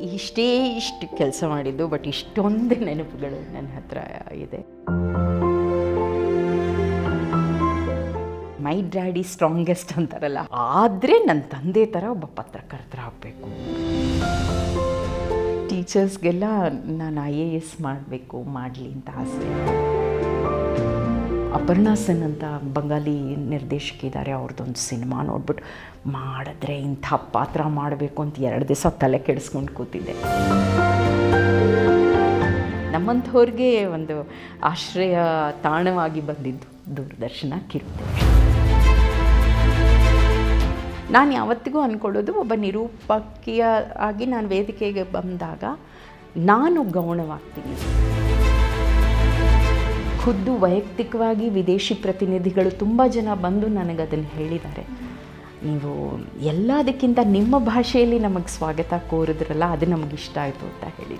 ಇಷ್ಟೇ ಇಷ್ಟು ಕೆಲಸ ಮಾಡಿದ್ದು ಬಟ್ ಇಷ್ಟೊಂದು ನೆನಪುಗಳು ನನ್ನ ಹತ್ರ ಇದೆ ಮೈ ಡ್ಯಾಡಿ ಸ್ಟ್ರಾಂಗೆಸ್ಟ್ ಅಂತಾರಲ್ಲ ಆದರೆ ನನ್ನ ತಂದೆ ಥರ ಒಬ್ಬ ಪತ್ರಕರ್ತರಾಗಬೇಕು ಟೀಚರ್ಸ್ಗೆಲ್ಲ ನಾನು ಐ ಎ ಎಸ್ ಮಾಡಬೇಕು ಮಾಡಲಿ ಅಂತ ಆಸೆ ಅಪರ್ಣಾ ಸೆನ್ ಅಂತ ಬಂಗಾಲಿ ನಿರ್ದೇಶಕ ಇದ್ದಾರೆ ಅವ್ರದ್ದೊಂದು ಸಿನಿಮಾ ನೋಡ್ಬಿಟ್ಟು ಮಾಡಿದ್ರೆ ಇಂಥ ಪಾತ್ರ ಮಾಡಬೇಕು ಅಂತ ಎರಡು ದಿವಸ ತಲೆ ಕೆಡಿಸ್ಕೊಂಡು ಕೂತಿದ್ದೆ ನಮ್ಮಂಥವ್ರಿಗೆ ಒಂದು ಆಶ್ರಯ ತಾಣವಾಗಿ ಬಂದಿದ್ದು ದೂರದರ್ಶನ ಕಿರುತೆ ನಾನು ಯಾವತ್ತಿಗೂ ಅಂದ್ಕೊಳ್ಳೋದು ಒಬ್ಬ ನಿರೂಪಕಿಯ ಆಗಿ ನಾನು ವೇದಿಕೆಗೆ ಬಂದಾಗ ನಾನು ಗೌಣವಾಗ್ತೀನಿ ಖುದ್ದು ವೈಯಕ್ತಿಕವಾಗಿ ವಿದೇಶಿ ಪ್ರತಿನಿಧಿಗಳು ತುಂಬ ಜನ ಬಂದು ನನಗೆ ಅದನ್ನು ಹೇಳಿದ್ದಾರೆ ನೀವು ಎಲ್ಲದಕ್ಕಿಂತ ನಿಮ್ಮ ಭಾಷೆಯಲ್ಲಿ ನಮಗೆ ಸ್ವಾಗತ ಕೋರಿದ್ರಲ್ಲ ಅದು ನಮಗೆ ಇಷ್ಟ ಆಯಿತು ಅಂತ ಹೇಳಿ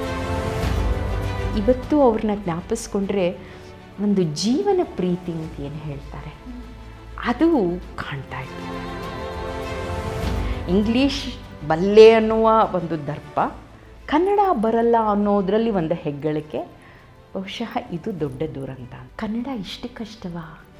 ಇವತ್ತು ಅವ್ರನ್ನ ಜ್ಞಾಪಿಸ್ಕೊಂಡ್ರೆ ಒಂದು ಜೀವನ ಪ್ರೀತಿ ಅಂತ ಏನು ಹೇಳ್ತಾರೆ ಅದು ಕಾಣ್ತಾ ಇತ್ತು ಇಂಗ್ಲೀಷ್ ಬಲ್ಲೆ ಅನ್ನುವ ಒಂದು ದರ್ಪ ಕನ್ನಡ ಬರಲ್ಲ ಅನ್ನೋದರಲ್ಲಿ ಒಂದು ಹೆಗ್ಗಳಿಕೆ ಬಹುಶಃ ಇದು ದೊಡ್ಡ ದುರಂತ ಕನ್ನಡ ಇಷ್ಟು ಕಷ್ಟವಾ